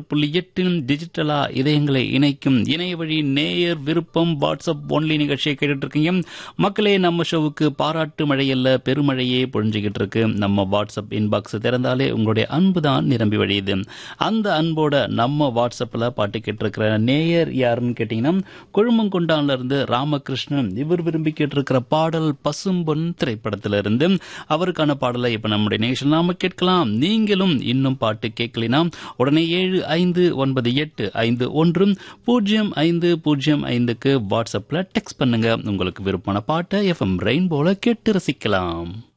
புள்ளி எட்டில் டிஜிட்டலா இதயங்களை இணைக்கும் இணைய வழி நேயர் விருப்பம் வாட்ஸ்அப் ஒன்லி நிகழ்ச்சியை கேட்டுட்டு இருக்கீங்க மக்களே நம்ம ஷோவுக்கு பாராட்டு மழையல்ல பெருமழையே பொழிஞ்சுக்கிட்டு இருக்கு நம்ம வாட்ஸ்அப் இன்பாக்ஸ் திறந்தாலே உங்களுடைய அன்பு தான் நிரம்பி வழியுது அந்த அன்போட நம்ம வாட்ஸ்அப்ல பாட்டு கேட்டிருக்கிற நேயர் யாருன்னு கேட்டீங்கன்னா கொழுமங்கொண்டான்ல இருந்து ராமகிருஷ்ணன் இவர் விரும்பி கேட்டிருக்கிற பாடல் பசும்பொன் திரைப்படத்திலிருந்து அவருக்கான பாடலை இப்ப நம்முடைய நிகழ்ச்சியில் நாம கேட்கலாம் நீங்களும் இன்னும் பாட்டு கேட்கலினா உடனே ஏழு ஐந்து ஒன்பது எட்டு ஐந்து ஒன்று பூஜ்ஜியம் ஐந்து பூஜ்ஜியம் ஐந்துக்கு வாட்ஸ்அப்ல டெக்ஸ்ட் பண்ணுங்க உங்களுக்கு விருப்பமான பாட்டை எஃப்எம் ரெயின்போல கேட்டு ரசிக்கலாம்